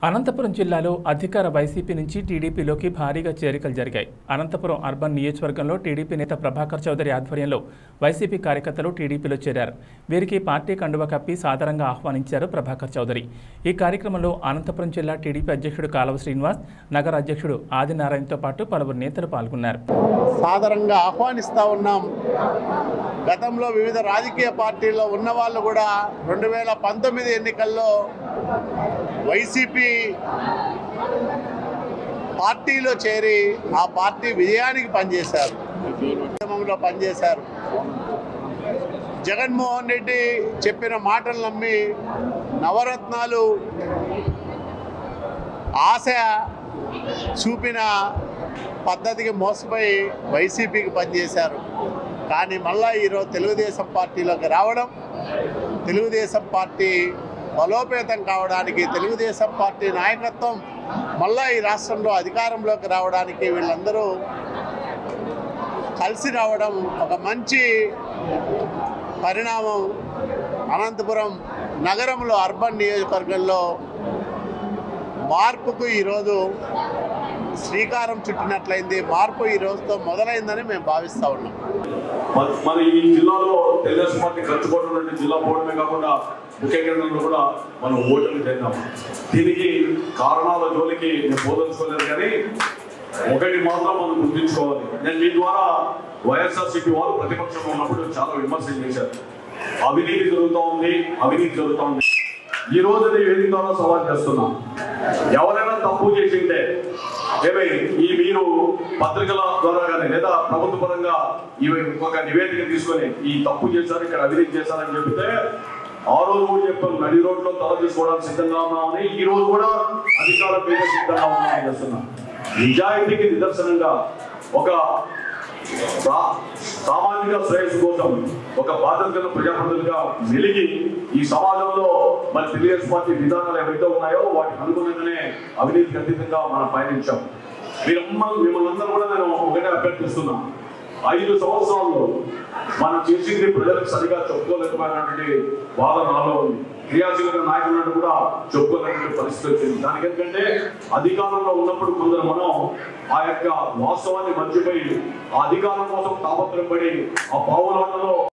అనంతపురం జిల్లాలో అధికార వైసీపీ నుంచి టీడీపీలోకి భారీగా చేరికలు జరిగాయి అనంతపురం అర్బన్ నియోజకవర్గంలో టీడీపీ నేత ప్రభాకర్ చౌదరి ఆధ్వర్యంలో వైసీపీ కార్యకర్తలు టీడీపీలో చేరారు వీరికి పార్టీ కండువ కప్పి సాదరంగా ఆహ్వానించారు ప్రభాకర్ చౌదరి ఈ కార్యక్రమంలో అనంతపురం జిల్లా టీడీపీ అధ్యక్షుడు కాలవ శ్రీనివాస్ నగర అధ్యక్షుడు ఆదినారాయణతో పాటు పలువురు నేతలు పాల్గొన్నారు సాదరంగా ఆహ్వానిస్తూ ఉన్నాం గతంలో వివిధ రాజకీయ పార్టీల్లో ఉన్న వాళ్ళు కూడా రెండు వేల పంతొమ్మిది ఎన్నికల్లో వైసీపీ పార్టీలో చేరి ఆ పార్టీ విజయానికి పనిచేశారు ఉద్యమంలో పనిచేశారు జగన్మోహన్ రెడ్డి చెప్పిన మాటలు నమ్మి నవరత్నాలు ఆశ చూపిన పద్ధతికి మోసపోయి వైసీపీకి పనిచేశారు కానీ మళ్ళా ఈరోజు తెలుగుదేశం పార్టీలోకి రావడం తెలుగుదేశం పార్టీ బలోపేతం కావడానికి తెలుగుదేశం పార్టీ నాయకత్వం మళ్ళా ఈ రాష్ట్రంలో అధికారంలోకి రావడానికి వీళ్ళందరూ కలిసి రావడం ఒక మంచి పరిణామం అనంతపురం నగరంలో అర్బన్ నియోజకవర్గంలో మార్పుకు ఈరోజు శ్రీకారం చుట్టినట్లయింది మార్పు ఈ రోజుతో మొదలైందని మేము భావిస్తూ ఉన్నాం మన- మన ఈ జిల్లాలో తెలుగుదేశం పార్టీ ఖర్చుకోవడం జిల్లా పోవడమే కాకుండా ముఖ్య కేంద్రంలో కూడా మనం ఓటమి చేద్దాం దీనికి కారణాల జోలికి నేను బోధించుకోలేదు కానీ ఒకటి మాత్రం మనం గుర్తించుకోవాలి నేను మీ ద్వారా వైఎస్ఆర్సీపీ వాళ్ళు ప్రతిపక్షంలో ఉన్నప్పుడు చాలా విమర్శలు చేశారు అవినీతి జరుగుతూ ఉంది అవినీతి జరుగుతూ ఉంది ఈ రోజు నేను వేదిక ద్వారా సవాల్ చేస్తున్నా ఎవరైనా తప్పు చేసింటే ఏమై ఈ మీరు పత్రికల ద్వారా కానీ లేదా ప్రభుత్వ పరంగా ఈ ఒక నివేదిక తీసుకొని ఈ తప్పు చేశారు ఇక్కడ అవినీతి చేశారని చెప్తే ఆ రోజు కూడా చెప్పాను నడి రోడ్లో తల తీసుకోవడానికి సిద్ధంగా ఉన్నామని ఈ రోజు కూడా అధికారం మీద సిద్ధంగా ఉన్నామని చేస్తున్నా నిజాయితీకి నిదర్శనంగా ఒక సా- సామాజిక శ్రేయస్సు కోసం ఒక బాధ్యత గల ప్రజాప్రతినిధిగా వెలిగి ఈ సమాజంలో మన తెలుగుదేశం పార్టీ విధానాలు ఏవైతే ఉన్నాయో వాటికి అనుగుణంగానే అవినీతికి అతీతంగా మనం పయనించాం మీరమ్మ మిమ్మల్ని అందరూ కూడా నేను ఒకటే అభ్యర్థిస్తున్నా ఐదు సంవత్సరాల్లో మనం చేసింది ప్రజలకు సరిగా చెప్పుకోలేకపోయినటువంటి బాధ నాలో ఉంది క్రియాశీలక నాయకులను కూడా చెప్పుకోలేనటువంటి పరిస్థితి వచ్చింది దానికి ఎందుకంటే అధికారంలో ఉన్నప్పుడు కొందరు మనం ఆ యొక్క వాస్తవాన్ని మర్చిపోయి ఆ అధికారం కోసం తాపత్రపడి ఆ పావులాటలో